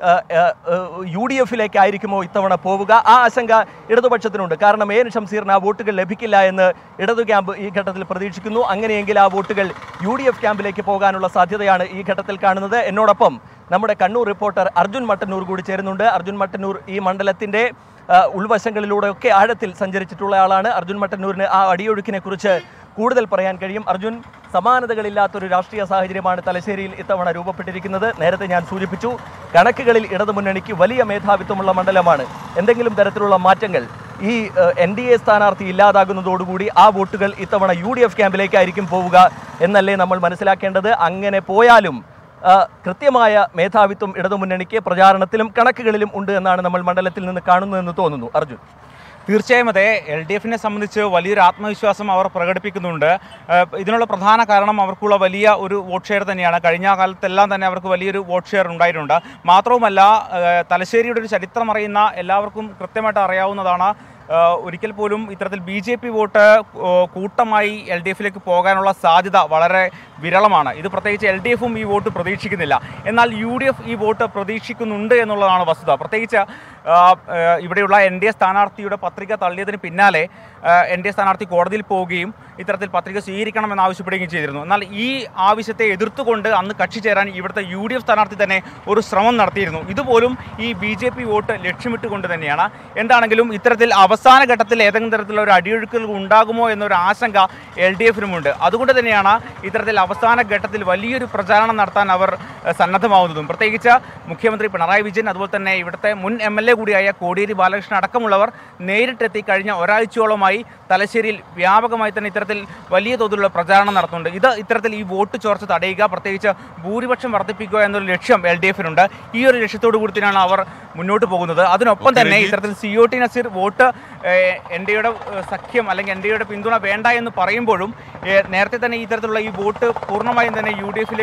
യു ഡി എഫിലേക്കായിരിക്കുമോ ഇത്തവണ പോവുക ആ ആശങ്ക ഇടതുപക്ഷത്തിനുണ്ട് കാരണം എ എൻ ഷംസീറിന് ആ വോട്ടുകൾ ലഭിക്കില്ല എന്ന് ഇടതു ക്യാമ്പ് ഈ ഘട്ടത്തിൽ പ്രതീക്ഷിക്കുന്നു അങ്ങനെയെങ്കിൽ ആ വോട്ടുകൾ യു ഡി എഫ് ക്യാമ്പിലേക്ക് പോകാനുള്ള സാധ്യതയാണ് ഈ ഘട്ടത്തിൽ കാണുന്നത് എന്നോടൊപ്പം നമ്മുടെ കണ്ണൂർ റിപ്പോർട്ടർ അർജുൻ മട്ടന്നൂർ കൂടി ചേരുന്നുണ്ട് അർജുൻ മട്ടന്നൂർ ഈ മണ്ഡലത്തിന്റെ ആ, ഉൾവശങ്ങളിലൂടെയൊക്കെ ആഴത്തിൽ സഞ്ചരിച്ചിട്ടുള്ള ആളാണ് അർജുൻ മട്ടന്നൂരിന് ആ അടിയൊഴുക്കിനെ കുറിച്ച് കൂടുതൽ പറയാൻ കഴിയും അർജുൻ സമാനതകളില്ലാത്തൊരു രാഷ്ട്രീയ സാഹചര്യമാണ് തലശ്ശേരിയിൽ ഇത്തവണ രൂപപ്പെട്ടിരിക്കുന്നത് നേരത്തെ ഞാൻ സൂചിപ്പിച്ചു കണക്കുകളിൽ ഇടതുമുന്നണിക്ക് വലിയ മേധാവിത്വമുള്ള മണ്ഡലമാണ് എന്തെങ്കിലും തരത്തിലുള്ള മാറ്റങ്ങൾ ഈ എൻ ഡി എ സ്ഥാനാർത്ഥി ഇല്ലാതാകുന്നതോടുകൂടി ആ വോട്ടുകൾ ഇത്തവണ യു ഡി എഫ് ക്യാമ്പിലേക്കായിരിക്കും പോവുക എന്നല്ലേ നമ്മൾ മനസ്സിലാക്കേണ്ടത് അങ്ങനെ പോയാലും ആ, കൃത്യമായ മേധാവിത്വം ഇടതുമുന്നണിക്ക് പ്രചാരണത്തിലും കണക്കുകളിലും ഉണ്ട് എന്നാണ് നമ്മൾ മണ്ഡലത്തിൽ നിന്ന് കാണുന്നതെന്ന് തോന്നുന്നു അർജുൻ തീർച്ചയായും അതെ എൽ ഡി എഫിനെ സംബന്ധിച്ച് വലിയൊരു ആത്മവിശ്വാസം അവർ പ്രകടിപ്പിക്കുന്നുണ്ട് ഏഹ് ഇതിനുള്ള പ്രധാന കാരണം അവർക്കുള്ള വലിയ ഒരു വോട്ട് ഷെയർ തന്നെയാണ് കഴിഞ്ഞ കാലത്തെല്ലാം തന്നെ അവർക്ക് വലിയൊരു വോട്ട് ഷെയർ ഉണ്ടായിട്ടുണ്ട് മാത്രവുമല്ല ഏഹ് തലശ്ശേരിയുടെ ഒരു ചരിത്രം അറിയുന്ന എല്ലാവർക്കും കൃത്യമായിട്ട് അറിയാവുന്നതാണ് ഏഹ് ഒരിക്കൽ പോലും ഇത്തരത്തിൽ ബി ജെ പി വോട്ട് ഏഹ് കൂട്ടമായി എൽ ഡി എഫിലേക്ക് പോകാനുള്ള സാധ്യത വളരെ വിരളമാണ് ഇത് പ്രത്യേകിച്ച് എൽ ഡി എഫും ഈ വോട്ട് പ്രതീക്ഷിക്കുന്നില്ല എന്നാൽ യു ഡി എഫ് ഈ വോട്ട് പ്രതീക്ഷിക്കുന്നുണ്ട് എന്നുള്ളതാണ് വസ്തുത പ്രത്യേകിച്ച് ആ, ആ, ഇവിടെയുള്ള എൻ ഡി എ സ്ഥാനാർത്ഥിയുടെ പത്രിക തള്ളിയതിന് പിന്നാലെ എൻ ഡി എ സ്ഥാനാർത്ഥി കോടതിയിൽ പോവുകയും ഇത്തരത്തിൽ പത്രിക സ്വീകരിക്കണമെന്ന് ആവശ്യപ്പെടുകയും ചെയ്തിരുന്നു എന്നാൽ ഈ ആവശ്യത്തെ എതിർത്തുകൊണ്ട് അന്ന് കക്ഷി ചേരാൻ ഇവിടുത്തെ യു ഡി എഫ് സ്ഥാനാർത്ഥി തന്നെ ഒരു ശ്രമം നടത്തിയിരുന്നു ഇതുപോലും ഈ ബി ജെ പി വോട്ട് ലക്ഷ്യമിട്ടുകൊണ്ട് തന്നെയാണ് എന്താണെങ്കിലും ഇത്തരത്തിൽ അവസാന ഘട്ടത്തിൽ ഏതെങ്കിലും തരത്തിലുള്ള ഒരു അടിയൊഴുക്കുകൾ ഉണ്ടാകുമോ എന്നൊരു ആശങ്ക എൽ ഡി എഫിനുമുണ്ട് അതുകൊണ്ട് തന്നെയാണ് ഇത്തരത്തിൽ അവസാന ഘട്ടത്തിൽ വലിയൊരു പ്രചാരണം നടത്താൻ അവർ ഏഹ്, സന്നദ്ധമാവുന്നതും പ്രത്യേകിച്ച് മുഖ്യമന്ത്രി പിണറായി വിജയൻ അതുപോലെ തന്നെ ഇവിടുത്തെ മുൻ എം എൽ എ കൂടിയായ കോടിയേരി ബാലകൃഷ്ണൻ അടക്കമുള്ളവർ നേരിട്ടെത്തി കഴിഞ്ഞ ഒരാഴ്ചയോളമായി തലശ്ശേരിയിൽ വ്യാപകമായി തന്നെ ഇത്തരത്തിൽ വലിയ തോതിലുള്ള പ്രചാരണം നടത്തുന്നുണ്ട് ഇത് ഇത്തരത്തിൽ ഈ വോട്ട് ചോർച്ച തടയുക പ്രത്യേകിച്ച് ഭൂരിപക്ഷം വർദ്ധിപ്പിക്കുക എന്നൊരു ലക്ഷ്യം എൽ ഡി എഫിനുണ്ട് ഈ ഒരു ലക്ഷ്യത്തോടു കൂടി തന്നെയാണ് അവർ മുന്നോട്ട് പോകുന്നത് അതിനൊപ്പം ഓക്കേ, തന്നെ രഞ്ജിത്ത്. ഇത്തരത്തിൽ C O T Naseer vote N D എയുടെ സഖ്യം അല്ലെങ്കിൽ എൻ ഡി എയുടെ പിന്തുണ വേണ്ട എന്ന് പറയുമ്പോഴും ഏഹ്, നേരത്തെ തന്നെ ഈ തരത്തിലുള്ള ഈ വോട്ട് പൂർണ്ണമായും തന്നെ യു ഡി എഫിലേക്ക്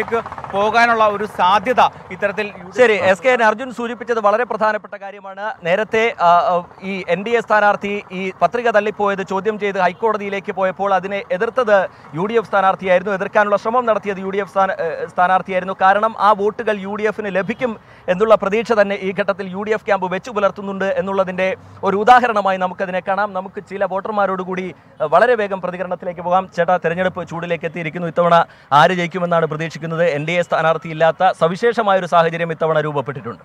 പോകാനുള്ള ഒരു സാധ്യത ഇത്തരത്തിൽ ശരി എസ് കെ എൻ അർജുൻ സൂചിപ്പിച്ചത് വളരെ പ്രധാനപ്പെട്ട കാര്യമാണ് നേരത്തെ ആ, ആ, ഈ എൻ ഡി എ സ്ഥാനാർത്ഥി ഈ പത്രിക തള്ളിപ്പോയത് ചോദ്യം ചെയ്ത് ഹൈക്കോടതിയിലേക്ക് പോയപ്പോൾ അതിനെ എതിർത്തത് യു ഡി എഫ് സ്ഥാനാർത്ഥിയായിരുന്നു എതിർക്കാനുള്ള ശ്രമം നടത്തിയത് യു ഡി എഫ് സ്ഥാനാർത്ഥിയായിരുന്നു കാരണം ആ വോട്ടുകൾ യു ഡി എഫിന് ലഭിക്കും എന്നുള്ള പ്രതീക്ഷ തന്നെ ഈ ഘട്ടത്തിൽ യു ഡി എഫ് ക്യാമ്പ് വെച്ചു പുലർത്തുന്നുണ്ട് എന്നുള്ളതിന്റെ ഒരു ഉദാഹരണമായി നമുക്കതിനെ കാണാം നമുക്ക് ചില വോട്ടർമാരോട് കൂടി അഹ്, വളരെ വേഗം പ്രതികരണത്തിലേക്ക് പോകാം ചേട്ടാ തെരഞ്ഞെടുപ്പ് ചൂടിലേക്ക് എത്തിയിരിക്കുന്നു ഇത്തവണ ആര് ജയിക്കുമെന്നാണ് പ്രതീക്ഷിക്കുന്നത് എൻ ഡി എ സ്ഥാനാർത്ഥിയില്ലാത്ത സവിശേഷമായ ഒരു സാഹചര്യം ഇത്തവണ രൂപപ്പെട്ടിട്ടുണ്ട്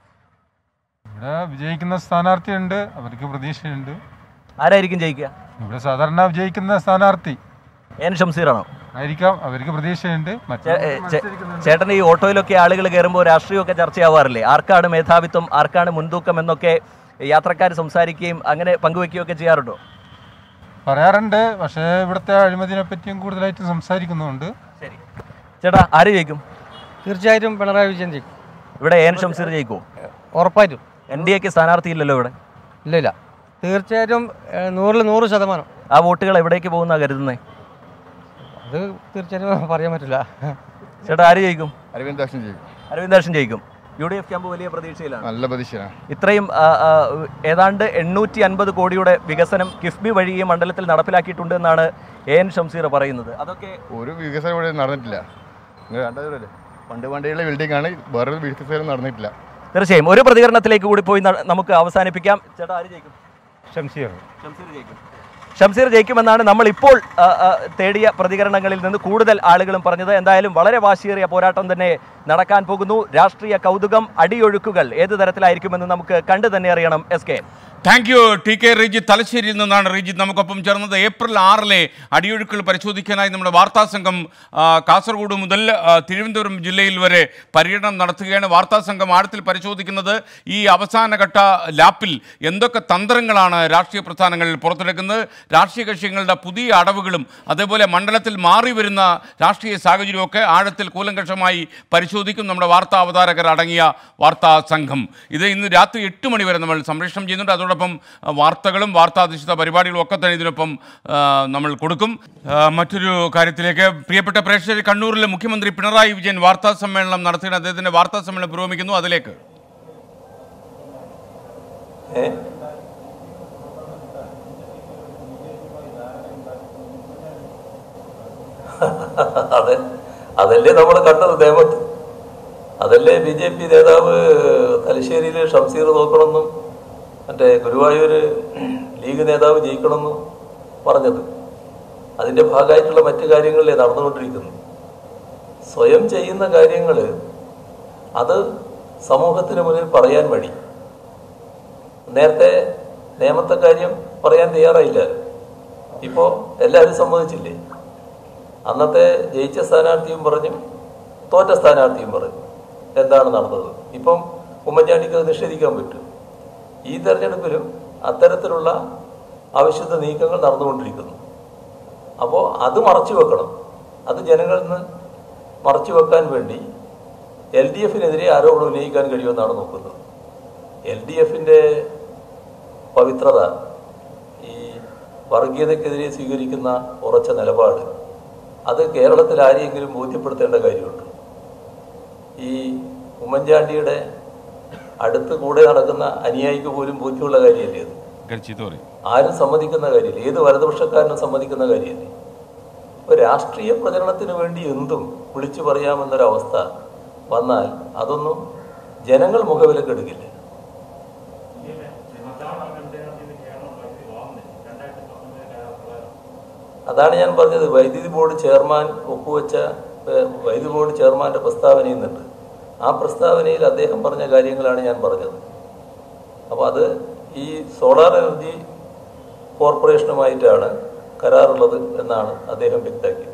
ഇവിടെ വിജയിക്കുന്ന സ്ഥാനാർത്ഥിയുണ്ട് അവർക്ക് പ്രതീക്ഷയുണ്ട് ആരായിരിക്കും ജയിക്കുക ഇവിടെ സാധാരണ വിജയിക്കുന്ന സ്ഥാനാർത്ഥി എൻ ഷംസീറാണോ ആയിരിക്കാം അവർക്ക് പ്രതീക്ഷയുണ്ട് ചേ- ഏ, ചേ- ചേട്ടൻ ഈ ഓട്ടോയിലൊക്കെ ആളുകൾ കയറുമ്പോൾ രാഷ്ട്രീയമൊക്കെ ചർച്ചയാവാറില്ലേ ആർക്കാണ് മേധാവിത്വം ആർക്കാണ് മുൻതൂക്കം എന്നൊക്കെ യാത്രക്കാർ സംസാരിക്കുകയും അങ്ങനെ പങ്കുവെക്കുകയൊക്കെ ചെയ്യാറുണ്ടോ പറയാറുണ്ട് പക്ഷേ ഇവിടുത്തെ അഴിമതിനെ പറ്റിയും കൂടുതലായിട്ട് സംസാരിക്കുന്നുണ്ട് ശരി ചേട്ടാ ആര് ജയിക്കും തീർച്ചയായിട്ടും പിണറായി വിജയൻ ജയിക്കും ഇവിടെ എൻ ഷംസീർ ജയിക്കുമോ ഉറപ്പായിട്ടും എൻ ഡി എക്ക് സ്ഥാനാർത്ഥിയില്ലല്ലോ ഇവിടെ ഇല്ല ഇല്ല തീർച്ചയായിട്ടും ഏഹ്, നൂറിൽ നൂറ് ശതമാനം ആ വോട്ടുകൾ എവിടേക്ക് പോകുന്ന കരുതുന്നേ അത് തീർച്ചയായിട്ടും പറയാൻ പറ്റില്ല ചേട്ടാ ആര് ജയിക്കും അരവിന്ദാക്ഷൻ ജയിക്കും അരവിന്ദാക്ഷൻ ജയിക്കും യു ഡി എഫ് ക്യാമ്പ് വലിയ പ്രതീക്ഷയിലാണ് നല്ല പ്രതീക്ഷയാണ് ഇത്രയും ആ, ആ, ഏതാണ്ട് എണ്ണൂറ്റി അൻപത് കോടിയുടെ വികസനം കിഫ്ബി വഴി ഈ മണ്ഡലത്തിൽ നടപ്പിലാക്കിയിട്ടുണ്ട് എന്നാണ് എ എൻ ഷംസീർ പറയുന്നത് അതൊക്കെ ഒരു വികസനം ഇവിടെ നടന്നിട്ടില്ല നിങ്ങൾ കണ്ടതല്ലേ പണ്ട് പണ്ടേയുള്ള ബിൽഡിംഗ് ആണ് വേറൊരു വികസനം നടന്നിട്ടില്ല തീർച്ചയായും ഒരു പ്രതികരണത്തിലേക്ക് കൂടി പോയി ന- നമുക്ക് അവസാനിപ്പിക്കാം ചേട്ടാ ആര് ജയിക്കും ഷംസീർ ഷംസീർ ജയിക്കും ഷംസീർ ജയിക്കുമെന്നാണ് നമ്മൾ ഇപ്പോൾ ആ, ആ, തേടിയ പ്രതികരണങ്ങളിൽ നിന്ന് കൂടുതൽ ആളുകളും പറഞ്ഞത് എന്തായാലും വളരെ വാശിയേറിയ പോരാട്ടം തന്നെ നടക്കാൻ പോകുന്നു രാഷ്ട്രീയ കൗതുകം അടിയൊഴുക്കുകൾ ഏത് തരത്തിലായിരിക്കുമെന്ന് നമുക്ക് കണ്ടു തന്നെ അറിയണം S K thank you T K Rijith തലശ്ശേരിയിൽ നിന്നാണ് റിജിത്ത് നമുക്കൊപ്പം ചേർന്നത് ഏപ്രിൽ ആറിലെ അടിയൊഴുക്കുകൾ പരിശോധിക്കാനായി നമ്മുടെ വാർത്താ സംഘം ആ, കാസർഗോഡ് മുതൽ ആ, തിരുവനന്തപുരം ജില്ലയിൽ വരെ പര്യടനം നടത്തുകയാണ് വാർത്താ സംഘം ആഴത്തിൽ പരിശോധിക്കുന്നത് ഈ അവസാനഘട്ട ലാപ്പിൽ എന്തൊക്കെ തന്ത്രങ്ങളാണ് രാഷ്ട്രീയ പ്രസ്ഥാനങ്ങൾ പുറത്തെടുക്കുന്നത് രാഷ്ട്രീയ കക്ഷികളുടെ പുതിയ അടവുകളും അതേപോലെ മണ്ഡലത്തിൽ മാറി വരുന്ന രാഷ്ട്രീയ സാഹചര്യമൊക്കെ ആഴത്തിൽ കൂലങ്കഷമായി പരിശോധിക്കും നമ്മുടെ വാർത്താ അവതാരകർ അടങ്ങിയ വാർത്താ സംഘം ഇത് ഇന്ന് രാത്രി എട്ട് മണി വരെ നമ്മൾ സംപ്രേഷണം ചെയ്യുന്നുണ്ട് അതോടൊപ്പം ആ, വാർത്തകളും വാർത്താധിഷ്ഠിത പരിപാടികളും ഒക്കെ തന്നെ ഇതിനൊപ്പം ആ, നമ്മൾ കൊടുക്കും ആ, മറ്റൊരു കാര്യത്തിലേക്ക് പ്രിയപ്പെട്ട പ്രേക്ഷകർ കണ്ണൂരിലെ മുഖ്യമന്ത്രി പിണറായി വിജയൻ വാർത്താ സമ്മേളനം നടത്തിയിട്ട് അദ്ദേഹത്തിന്റെ വാർത്താ സമ്മേളനം പുരോഗമിക്കുന്നു അതിലേക്ക് ഏ അതെ അതല്ലേ നമ്മൾ കണ്ടത് ദേവത്ത് അതല്ലേ ബി ജെ പി നേതാവ് തലശ്ശേരിയിൽ ഷംസീർ നോക്കണമെന്നും മറ്റേ ഗുരുവായൂര് ലീഗ് നേതാവ് ജയിക്കണമെന്നും പറഞ്ഞത് അതിന്റെ ഭാഗമായിട്ടുള്ള മറ്റു കാര്യങ്ങളല്ലേ നടന്നുകൊണ്ടിരിക്കുന്നു സ്വയം ചെയ്യുന്ന കാര്യങ്ങൾ അത് സമൂഹത്തിന് മുന്നിൽ പറയാൻ മടി നേരത്തെ നിയമത്തെ കാര്യം പറയാൻ തയ്യാറായില്ല ഇപ്പോൾ എല്ലാവരും സമ്മതിച്ചില്ലേ അന്നത്തെ ജയിച്ച സ്ഥാനാർത്ഥിയും പറഞ്ഞു തോറ്റ സ്ഥാനാർത്ഥിയും പറഞ്ഞു എന്താണ് നടന്നത് ഇപ്പം ഉമ്മൻചാണ്ടിക്ക് അത് നിഷേധിക്കാൻ പറ്റും ഈ തെരഞ്ഞെടുപ്പിലും അത്തരത്തിലുള്ള ആവശ്യത നീക്കങ്ങൾ നടന്നുകൊണ്ടിരിക്കുന്നു അപ്പോൾ അത് മറച്ചു വെക്കണം അത് ജനങ്ങളിൽ നിന്ന് മറച്ചു വെക്കാൻ വേണ്ടി എൽ ഡി എഫിനെതിരെ ആരോപണം ഉന്നയിക്കാൻ കഴിയുമെന്നാണ് നോക്കുന്നത് എൽ ഡി എഫിൻ്റെ പവിത്രത ഈ വർഗീയതയ്ക്കെതിരെ സ്വീകരിക്കുന്ന ഉറച്ച നിലപാട് അത് കേരളത്തിൽ ആരെയെങ്കിലും ബോധ്യപ്പെടുത്തേണ്ട കാര്യമുണ്ട് ഈ ഉമ്മൻചാണ്ടിയുടെ അടുത്ത് കൂടെ നടക്കുന്ന അനുയായിക്ക് പോലും ബോധ്യമുള്ള കാര്യമല്ലേ അത് ചീത്ത പറയും ആരും സമ്മതിക്കുന്ന കാര്യമില്ല ഏത് വലതുപക്ഷക്കാരനും സമ്മതിക്കുന്ന കാര്യമല്ലേ ഒരു രാഷ്ട്രീയ പ്രചരണത്തിന് വേണ്ടി എന്തും വിളിച്ചു പറയാമെന്നൊരവസ്ഥ വന്നാൽ അതൊന്നും ജനങ്ങൾ മുഖവിലക്കെടുക്കില്ല അതാണ് ഞാൻ പറഞ്ഞത് വൈദ്യുതി ബോർഡ് ചെയർമാൻ ഒപ്പുവെച്ച ഏഹ്, വൈദ്യുതി ബോർഡ് ചെയർമാന്റെ പ്രസ്താവനയിൽ നിന്നുണ്ട് ആ പ്രസ്താവനയിൽ അദ്ദേഹം പറഞ്ഞ കാര്യങ്ങളാണ് ഞാൻ പറഞ്ഞത് അപ്പോൾ അത് ഈ സോളാർ എനർജി കോർപ്പറേഷനുമായിട്ടാണ് കരാറുള്ളത് എന്നാണ് അദ്ദേഹം വ്യക്തമാക്കിയത്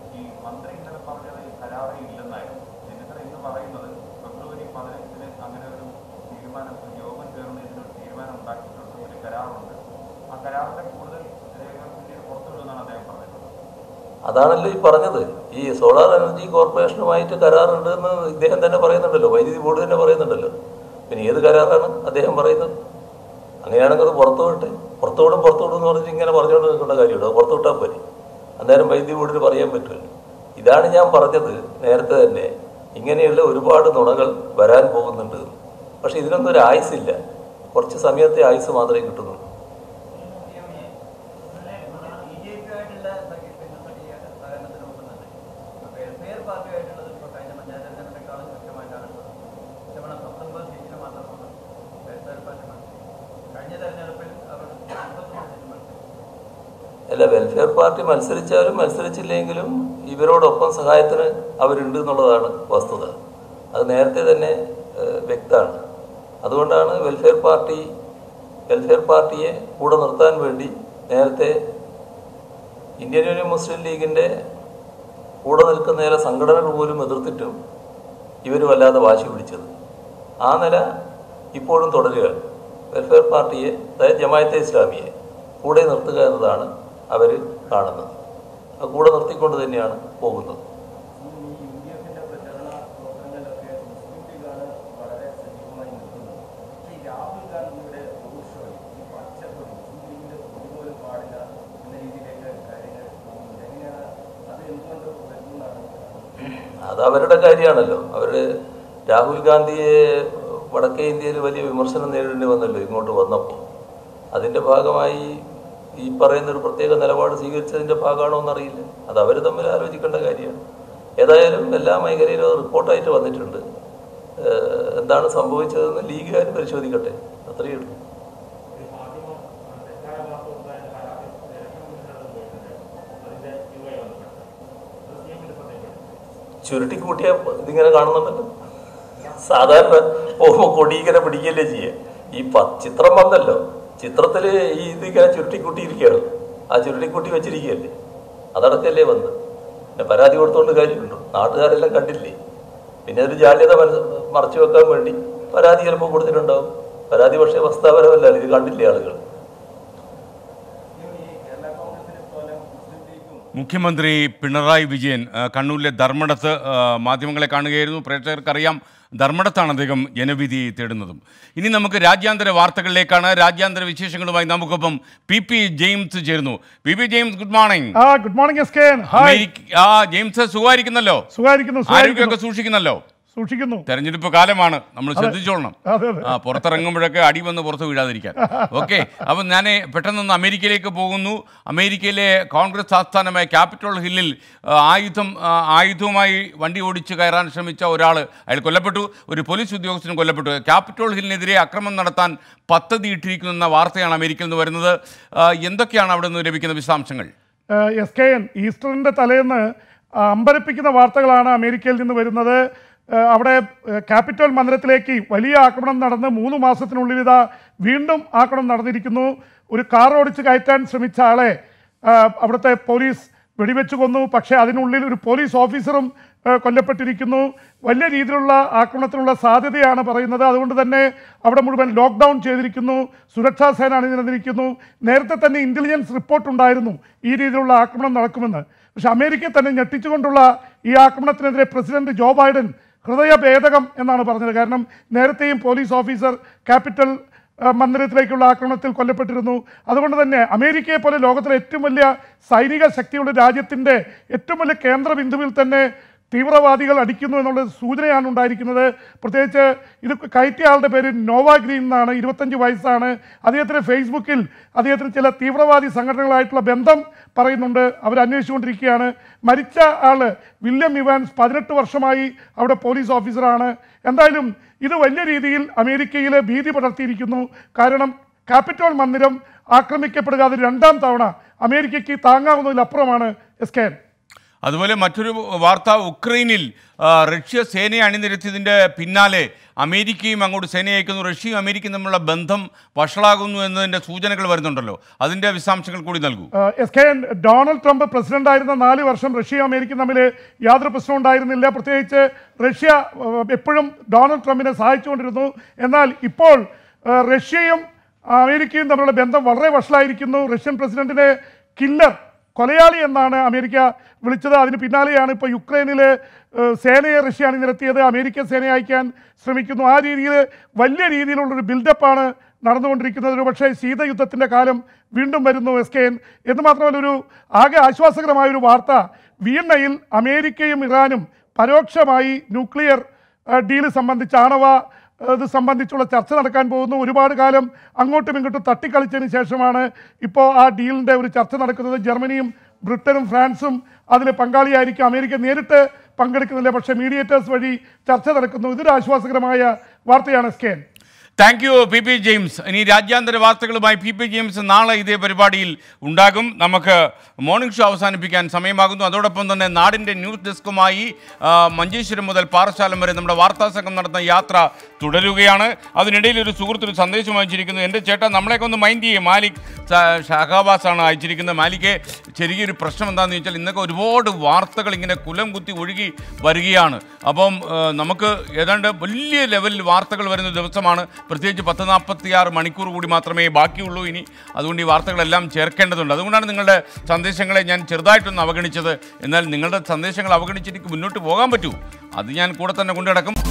അതാണല്ലോ ഈ പറഞ്ഞത് ഈ സോളാർ എനർജി കോർപ്പറേഷനുമായിട്ട് കരാറുണ്ട് എന്ന് ഇദ്ദേഹം തന്നെ പറയുന്നുണ്ടല്ലോ വൈദ്യുതി ബോർഡ് തന്നെ പറയുന്നുണ്ടല്ലോ പിന്നെ ഏത് കരാറാണ് അദ്ദേഹം പറയുന്നത് അങ്ങനെയാണെങ്കിൽ അത് പുറത്തു വിട്ടെ പുറത്തു വിടും പുറത്തു വിടും എന്ന് പറഞ്ഞിട്ട് ഇങ്ങനെ പറഞ്ഞുകൊണ്ട് നിൽക്കേണ്ട കാര്യമുണ്ട് അത് പുറത്തു വിട്ടാൽ പോരെ അന്നേരം വൈദ്യുതി ബോർഡിന് പറയാൻ പറ്റുമല്ലോ ഇതാണ് ഞാൻ പറഞ്ഞത് നേരത്തെ തന്നെ ഇങ്ങനെയുള്ള ഒരുപാട് നുണകൾ വരാൻ പോകുന്നുണ്ട് പക്ഷെ ഇതിനൊന്നും ഒരു ആയുസില്ല കുറച്ച് സമയത്തെ ആയുസ് മാത്രമേ കിട്ടുന്നുള്ളൂ അല്ല വെൽഫെയർ പാർട്ടി മത്സരിച്ചാലും മത്സരിച്ചില്ലെങ്കിലും ഇവരോടൊപ്പം സഹായത്തിന് അവരുണ്ട് എന്നുള്ളതാണ് വസ്തുത അത് നേരത്തെ തന്നെ ഏഹ്, വ്യക്തമാണ് അതുകൊണ്ടാണ് വെൽഫെയർ പാർട്ടി വെൽഫെയർ പാർട്ടിയെ കൂടെ നിർത്താൻ വേണ്ടി നേരത്തെ ഇന്ത്യൻ യൂണിയൻ മുസ്ലിം ലീഗിന്റെ കൂടെ നിൽക്കുന്ന ചില സംഘടനകൾ പോലും എതിർത്തിട്ടും ഇവർ വല്ലാതെ വാശി പിടിച്ചത് ആ നില ഇപ്പോഴും തുടരുകയാണ് വെൽഫെയർ പാർട്ടിയെ അതായത് ജമായത്തെ ഇസ്ലാമിയെ കൂടെ നിർത്തുക എന്നതാണ് അവർ കാണുന്നത് ആ കൂടെ നിർത്തിക്കൊണ്ട് തന്നെയാണ് പോകുന്നത് അത് അവരുടെ കാര്യമാണല്ലോ അവര് രാഹുൽ ഗാന്ധിയെ വടക്കേ ഇന്ത്യയിൽ വലിയ വിമർശനം നേരിടേണ്ടി വന്നല്ലോ ഇങ്ങോട്ട് വന്നപ്പോൾ അതിന്റെ ഭാഗമായി ഈ പറയുന്ന ഒരു പ്രത്യേക നിലപാട് സ്വീകരിച്ചതിന്റെ ഭാഗമാണോ എന്നറിയില്ല അത് അവർ തമ്മിൽ ആലോചിക്കേണ്ട കാര്യമാണ് ഏതായാലും എല്ലാ മേഖലയിലും അത് റിപ്പോർട്ടായിട്ട് വന്നിട്ടുണ്ട് ഏഹ് എന്താണ് സംഭവിച്ചതെന്ന് ലീഗുകാർ പരിശോധിക്കട്ടെ അത്രയേ ഉള്ളൂ ചുരുട്ടിക്കൂട്ടിയ ഇതിങ്ങനെ കാണുന്നുണ്ടല്ലോ സാധാരണ പോകുമ്പോൾ കൊടി ഇങ്ങനെ പിടിക്കുകയല്ലേ ചെയ്യുക ഈ പ- ചിത്രം വന്നല്ലോ ചിത്രത്തില് ഈ ഇതിങ്ങനെ ചുരുട്ടിക്കൂട്ടിയിരിക്കുകയാണ് ആ ചുരുട്ടിക്കൂട്ടി വെച്ചിരിക്കുകയല്ലേ അതടക്കല്ലേ വന്ന് പിന്നെ പരാതി കൊടുത്തോണ്ട് കാര്യമുണ്ടോ നാട്ടുകാരെല്ലാം കണ്ടില്ലേ പിന്നെ ഒരു ജാള്യത മനസ്സ് മറച്ചു വെക്കാൻ വേണ്ടി പരാതി ചിലപ്പോൾ കൊടുത്തിട്ടുണ്ടാവും പരാതി പക്ഷേ വസ്തുതാപരമല്ല ഇത് കണ്ടില്ലേ ആളുകൾ മുഖ്യമന്ത്രി പിണറായി വിജയൻ ആ, കണ്ണൂരിലെ ധർമ്മടത്ത് ആ, മാധ്യമങ്ങളെ കാണുകയായിരുന്നു പ്രേക്ഷകർക്കറിയാം ധർമ്മടത്താണ് അദ്ദേഹം ജനവിധി തേടുന്നതും ഇനി നമുക്ക് രാജ്യാന്തര വാർത്തകളിലേക്കാണ് രാജ്യാന്തര വിശേഷങ്ങളുമായി നമുക്കൊപ്പം പി പി ജെയിംസ് ചേരുന്നു P P James good morning ആ good morning S K hi America- ആ ജെയിംസ് സുഖമായിരിക്കുന്നല്ലോ സുഖായിരിക്കുന്നു ആരോഗ്യമൊക്കെ സുഖായിരിക്കുന്നു സൂക്ഷിക്കുന്നല്ലോ സൂക്ഷിക്കുന്നു തെരഞ്ഞെടുപ്പ് കാലമാണ് നമ്മൾ അതെ. ശ്രദ്ധിച്ചോളണം അതെ, അതെ. ആ പുറത്തിറങ്ങുമ്പോഴൊക്കെ അടി വന്ന് പുറത്ത് വീഴാതിരിക്കാൻ ഓക്കെ അപ്പം ഞാൻ പെട്ടെന്ന് അമേരിക്കയിലേക്ക് പോകുന്നു അമേരിക്കയിലെ കോൺഗ്രസ് ആസ്ഥാനമായ ക്യാപിറ്റൽ ഹില്ലിൽ ആ, ആയുധം ആ, ആയുധവുമായി വണ്ടി ഓടിച്ച് കയറാൻ ശ്രമിച്ച ഒരാൾ അയാൾ കൊല്ലപ്പെട്ടു ഒരു പോലീസ് ഉദ്യോഗസ്ഥനും കൊല്ലപ്പെട്ടു ക്യാപിറ്റൽ ഹില്ലിനെതിരെ അക്രമം നടത്താൻ പദ്ധതി ഇട്ടിരിക്കുന്ന വാർത്തയാണ് അമേരിക്കയിൽ നിന്ന് വരുന്നത് ആ, എന്തൊക്കെയാണ് അവിടെ നിന്ന് ലഭിക്കുന്ന വിശദാംശങ്ങൾ എസ് കെ എൻ ഈസ്റ്ററിന്റെ തലേന്ന് ആ, അമ്പരപ്പിക്കുന്ന വാർത്തകളാണ് അമേരിക്കയിൽ നിന്ന് വരുന്നത് ആ, അവിടെ ആ, ക്യാപിറ്റൽ മന്ദിരത്തിലേക്ക് വലിയ ആക്രമണം നടന്ന് മൂന്ന് മാസത്തിനുള്ളിൽ ഇതാ വീണ്ടും ആക്രമണം നടന്നിരിക്കുന്നു ഒരു കാർ ഓടിച്ച് കയറ്റാൻ ശ്രമിച്ച ആളെ ആ, അവിടുത്തെ പോലീസ് വെടിവെച്ച് കൊന്നു പക്ഷേ അതിനുള്ളിൽ ഒരു പോലീസ് ഓഫീസറും ആ, കൊല്ലപ്പെട്ടിരിക്കുന്നു വലിയ രീതിയിലുള്ള ആക്രമണത്തിനുള്ള സാധ്യതയാണ് പറയുന്നത് അതുകൊണ്ട് തന്നെ അവിടെ മുഴുവൻ ലോക്ക്ഡൗൺ ചെയ്തിരിക്കുന്നു സുരക്ഷാ സേന അണിനിരന്നിരിക്കുന്നു നേരത്തെ തന്നെ ഇന്റലിജൻസ് റിപ്പോർട്ട് ഉണ്ടായിരുന്നു ഈ രീതിയിലുള്ള ആക്രമണം നടക്കുമെന്ന് പക്ഷെ അമേരിക്കയെ തന്നെ ഞെട്ടിച്ചുകൊണ്ടുള്ള ഈ ആക്രമണത്തിനെതിരെ പ്രസിഡന്റ് ജോ ബൈഡൻ ഹൃദയഭേദകം എന്നാണ് പറഞ്ഞത് കാരണം നേരത്തെയും പോലീസ് ഓഫീസർ ക്യാപിറ്റൽ ആ, മന്ദിരത്തിലേക്കുള്ള ആക്രമണത്തിൽ കൊല്ലപ്പെട്ടിരുന്നു അതുകൊണ്ട് തന്നെ അമേരിക്കയെ പോലെ ലോകത്തിലെ ഏറ്റവും വലിയ സൈനിക ശക്തിയുള്ള രാജ്യത്തിൻ്റെ ഏറ്റവും വലിയ കേന്ദ്ര ബിന്ദുവിൽ തന്നെ തീവ്രവാദികൾ അടിക്കുന്നു എന്നുള്ള സൂചനയാണ് ഉണ്ടായിരിക്കുന്നത് പ്രത്യേകിച്ച് ഇത് കയറ്റിയ ആളുടെ പേര് നോവ ഗ്രീൻ എന്നാണ് ഇരുപത്തഞ്ച് വയസ്സാണ് അദ്ദേഹത്തിന് ഫേസ്ബുക്കിൽ അദ്ദേഹത്തിന് ചില തീവ്രവാദി സംഘടനകളായിട്ടുള്ള ബന്ധം പറയുന്നുണ്ട് അവർ അന്വേഷിച്ചുകൊണ്ടിരിക്കുകയാണ് മരിച്ച ആള് വില്യം ഇവാൻസ് പതിനെട്ട് വർഷമായി അവിടെ പോലീസ് ഓഫീസറാണ് എന്തായാലും ഇത് വലിയ രീതിയിൽ അമേരിക്കയിൽ ഭീതി പടർത്തിയിരിക്കുന്നു കാരണം ക്യാപിറ്റോൾ മന്ദിരം ആക്രമിക്കപ്പെടുക അത് രണ്ടാം തവണ അമേരിക്കയ്ക്ക് താങ്ങാവുന്നതിലപ്പുറമാണ് എസ് കെ അതുപോലെ മറ്റൊരു വാർത്ത ഉക്രൈനിൽ ആ, റഷ്യ സേനയെ അണിനിരത്തിയതിൻ്റെ പിന്നാലെ അമേരിക്കയും അങ്ങോട്ട് സേന അയക്കുന്നു റഷ്യയും അമേരിക്കയും തമ്മിലുള്ള ബന്ധം വഷളാകുന്നു എന്നതിൻ്റെ സൂചനകൾ വരുന്നുണ്ടല്ലോ അതിൻ്റെ വിശദാംശങ്ങൾ കൂടി നൽകൂ ഏഹ് S K N Donald Trump president ആയിരുന്ന നാല് വർഷം റഷ്യയും അമേരിക്കയും തമ്മിൽ യാതൊരു പ്രശ്നവും ഉണ്ടായിരുന്നില്ല പ്രത്യേകിച്ച് റഷ്യ ഏഹ് എപ്പോഴും ഡൊണാൾഡ് ട്രംപിനെ സഹായിച്ചുകൊണ്ടിരുന്നു എന്നാൽ ഇപ്പോൾ ഏഹ് റഷ്യയും അമേരിക്കയും തമ്മിലുള്ള ബന്ധം വളരെ വഷളായിരിക്കുന്നു റഷ്യൻ പ്രസിഡന്റിനെ കില്ലർ കൊലയാളി എന്നാണ് അമേരിക്ക വിളിച്ചത് അതിന് പിന്നാലെയാണ് ഇപ്പോൾ യുക്രൈനിൽ ഏഹ് സേനയെ റഷ്യ അണിനിരത്തിയത് അമേരിക്കൻ സേനയെ അയക്കാൻ ശ്രമിക്കുന്നു ആ രീതിയിൽ വലിയ രീതിയിലുള്ളൊരു ബിൽഡപ്പാണ് നടന്നുകൊണ്ടിരിക്കുന്നത് ഒരു പക്ഷേ ശീതയുദ്ധത്തിൻ്റെ കാലം വീണ്ടും വരുന്നു എസ് കെ എൻ എന്ന് മാത്രമല്ല ഒരു ആകെ ആശ്വാസകരമായ ഒരു വാർത്ത വിയന്നയിൽ അമേരിക്കയും ഇറാനും പരോക്ഷമായി ന്യൂക്ലിയർ ഡീല് സംബന്ധിച്ച് ആണവ ഇത് സംബന്ധിച്ചുള്ള ചർച്ച നടക്കാൻ പോകുന്നു ഒരുപാട് കാലം അങ്ങോട്ടും ഇങ്ങോട്ടും തട്ടിക്കളിച്ചതിന് ശേഷമാണ് ഇപ്പോൾ ആ ഡീലിൻ്റെ ഒരു ചർച്ച നടക്കുന്നത് ജർമ്മനിയും ബ്രിട്ടനും ഫ്രാൻസും അതിൽ പങ്കാളിയായിരിക്കും അമേരിക്ക നേരിട്ട് പങ്കെടുക്കുന്നില്ല പക്ഷേ മീഡിയേറ്റേഴ്സ് വഴി ചർച്ച നടക്കുന്നു ഇതൊരു ആശ്വാസകരമായ വാർത്തയാണ് S K N thank you P P James ഇനി രാജ്യാന്തര വാർത്തകളുമായി പി പി ജെയിംസ് നാളെ ഇതേ പരിപാടിയിൽ ഉണ്ടാകും നമുക്ക് മോർണിംഗ് ഷോ അവസാനിപ്പിക്കാൻ സമയമാകുന്നു അതോടൊപ്പം തന്നെ നാടിൻ്റെ ന്യൂസ് ഡെസ്കുമായി ആ, മഞ്ചേശ്വരം മുതൽ പാറശാലം വരെ നമ്മുടെ വാർത്താ സംഘം നടത്തുന്ന യാത്ര തുടരുകയാണ് അതിനിടയിൽ ഒരു സുഹൃത്ത് ഒരു സന്ദേശം അയച്ചിരിക്കുന്നു എൻ്റെ ചേട്ടാ നമ്മളെയൊക്കെ ഒന്ന് മൈൻഡ് ചെയ്യേ മാലിക് സ- ഷഹബാസ് ആണ് അയച്ചിരിക്കുന്നത് മാലിക്കെ ചെറിയൊരു പ്രശ്നം എന്താണെന്ന് ചോദിച്ചാൽ ഇന്നൊക്കെ ഒരുപാട് വാർത്തകൾ ഇങ്ങനെ കുലം കുത്തി ഒഴുകി വരികയാണ് അപ്പം ആ, നമുക്ക് ഏതാണ്ട് വലിയ ലെവലിൽ വാർത്തകൾ വരുന്ന ദിവസമാണ് പ്രത്യേകിച്ച് പത്ത് നാൽപ്പത്തിയാറ് മണിക്കൂർ കൂടി മാത്രമേ ബാക്കിയുള്ളൂ ഇനി അതുകൊണ്ട് ഈ വാർത്തകളെല്ലാം ചേർക്കേണ്ടതുണ്ട് അതുകൊണ്ടാണ് നിങ്ങളുടെ സന്ദേശങ്ങളെ ഞാൻ ചെറുതായിട്ടൊന്ന് അവഗണിച്ചത് എന്നാൽ നിങ്ങളുടെ സന്ദേശങ്ങൾ അവഗണിച്ച് എനിക്ക് മുന്നോട്ട് പോകാൻ പറ്റൂ അത് ഞാൻ കൂടെ തന്നെ കൊണ്ടു നടക്കും